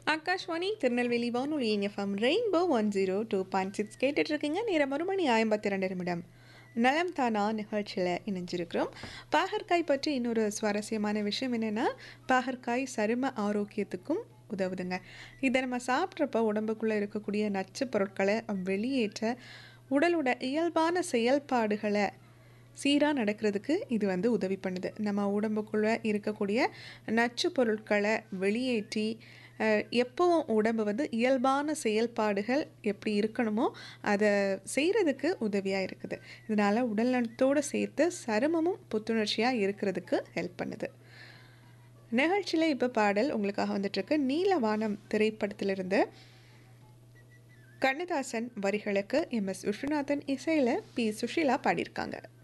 ஆகாஷ்வாணி திருநெல்வேலி வானொலி FM rainbow one zero two point six கேட்டுட்ருக்கீங்க நேரம் ஒரு மணி ஐம்பத்தி ரெண்டு நிமிடம் நலம் தானா நிகழ்ச்சியில் இணைஞ்சிருக்கிறோம் பாகற்காய் பற்றி இன்னொரு சுவாரஸ்யமான விஷயம் என்னென்னா பாகற்காய் சரும ஆரோக்கியத்துக்கும் உதவுதுங்க இதை நம்ம சாப்பிட்றப்ப உடம்புக்குள்ளே இருக்கக்கூடிய நச்சு பொருட்களை வெளியேற்ற உடலோட இயல்பான செயல்பாடுகளை சீராக நடக்கிறதுக்கு இது வந்து உதவி பண்ணுது நம்ம உடம்புக்குள்ளே இருக்கக்கூடிய நச்சு பொருட்களை வெளியேற்றி அஹ், எப்பவும் உடம்பு வந்து இயல்பான செயல்பாடுகள் எப்படி இருக்கணுமோ அதை செய்கிறதுக்கு உதவியாக இருக்குது இதனால் உடல் நலத்தோடு சேர்த்து சருமமும் புத்துணர்ச்சியாக இருக்கிறதுக்கு ஹெல்ப் பண்ணுது நிகழ்ச்சியில் இப்போ பாடல் உங்களுக்காக வந்துட்டுருக்கு நீலவானம் திரைப்படத்திலிருந்து கண்ணதாசன் வரிகளுக்கு எம் எஸ் விஸ்வநாதன் இசையில் பி சுஷீலா பாடியிருக்காங்க